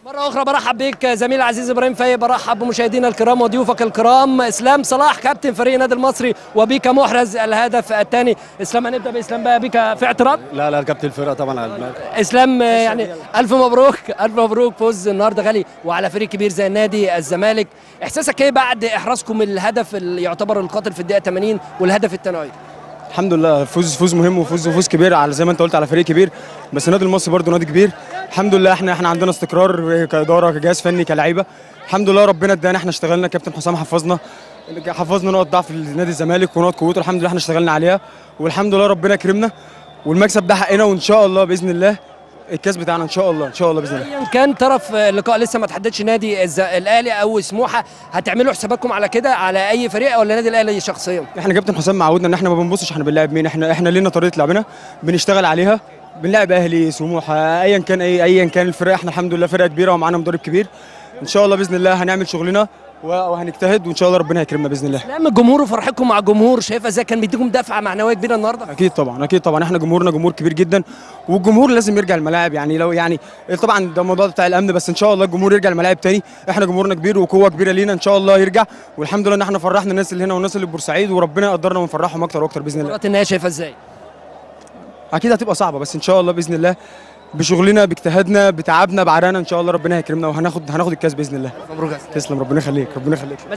مرة أخرى برحب بيك زميل العزيز إبراهيم فايق برحب بمشاهدينا الكرام وضيوفك الكرام إسلام صلاح كابتن فريق النادي المصري وبيك محرز الهدف الثاني إسلام هنبدأ بإسلام بقى بيك في اعتراض لا لا كابتن الفرقه طبعا على دماغي إسلام يعني ألف مبروك ألف مبروك فوز النهارده غالي وعلى فريق كبير زي نادي الزمالك إحساسك إيه بعد إحرازكم الهدف اللي يعتبر القاتل في الدقيقة 80 والهدف الثانوي الحمد لله فوز فوز مهم وفوز فوز كبير على زي ما انت قلت على فريق كبير بس النادي المصري برضه نادي كبير الحمد لله احنا احنا عندنا استقرار كاداره كجهاز فني كلعيبه الحمد لله ربنا ادانا احنا اشتغلنا كابتن حسام حفظنا حفظنا نقط ضعف نادي الزمالك ونقط قوته الحمد لله احنا اشتغلنا عليها والحمد لله ربنا كرمنا والمكسب ده حقنا وان شاء الله باذن الله الكاس بتاعنا ان شاء الله ان شاء الله باذن الله ايا كان طرف اللقاء لسه ما تحددش نادي الز- الاهلي او سموحه هتعملوا حساباتكم على كده على اي فريق ولا نادي الاهلي شخصيا احنا كابتن حسام معودنا ان احنا ما بنبصش احنا بنلاعب مين احنا احنا لينا طريقه لعبنا بنشتغل عليها بنلاعب اهلي سموحه ايا كان اي ايا كان الفرق احنا الحمد لله فرقه كبيره ومعانا مدرب كبير ان شاء الله باذن الله هنعمل شغلنا و- وهنجتهد وان شاء الله ربنا هيكرمنا باذن الله لا من الجمهور وفرحتكم مع الجمهور شايفه ازاي كان بيديكم دفعه معنويه كبيره النهارده اكيد طبعا اكيد طبعا احنا جمهورنا جمهور كبير جدا والجمهور لازم يرجع الملاعب يعني لو يعني طبعا ده الموضوع بتاع الامن بس ان شاء الله الجمهور يرجع الملاعب تاني احنا جمهورنا كبير وقوه كبيره لينا ان شاء الله يرجع والحمد لله ان احنا فرحنا الناس اللي هنا والناس اللي في بورسعيد وربنا يقدرنا ونفرحهم اكتر واكتر باذن الله مباراه النهائي شايفه ازاي اكيد هتبقى صعبه بس ان شاء الله باذن الله بشغلنا باجتهادنا بتعبنا بعرقنا ان شاء الله ربنا هيكرمنا وهناخد هناخد الكاس باذن الله مبروك يا أسلام. تسلم ربنا يخليك ربنا يخليك